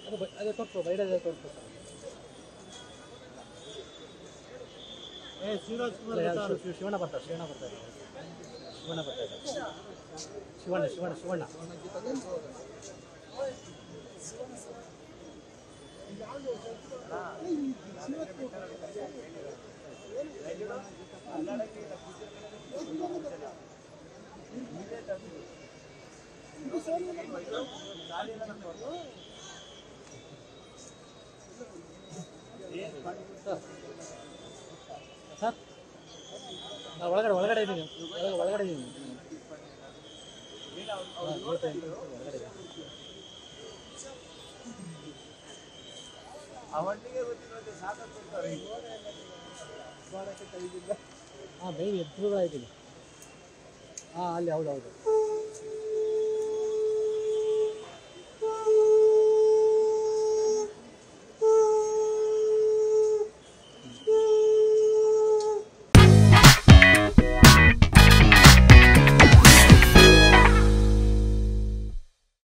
ಅದು ಬ- ಅದು ತಪ್ಪು ಬೈಡದೆ ತಪ್ಪು ಏ ಶಿವರಾಜ್ ಕುಮಾರ್ ಇಲ್ಲ, ಗೊತ್ತಾರು. ಶಿವ- ಶಿವ- ಶಿವಣ್ಣ ಬರ್ತಾರೆ ಶಿವಣ್ಣ ಬರ್ತಾರೆ ಶಿವಣ್ಣ ಬರ್ತಾರೆ ಶಿವಣ್ಣ ಶಿವಣ್ಣ ಶಿವಣ್ಣ ಸರ್ ನಾನು ಒಳಗಡೆ ಒಳಗಡೆ ಇದ್ದೀನಿ ಒಳಗಡೆ ಒಳಗಡೆ ಇದ್ದೀನಿ ಹಾ, ಇವತ್ತು ಒಳಗಡೆ ಇದ್ದೀನಿ. ಹಾಂ ಬೇಗ ಎದ್ದು ಇದ್ದೀನಿ ಹಾಂ ಅಲ್ಲಿ ಹೌದು ಹೌದು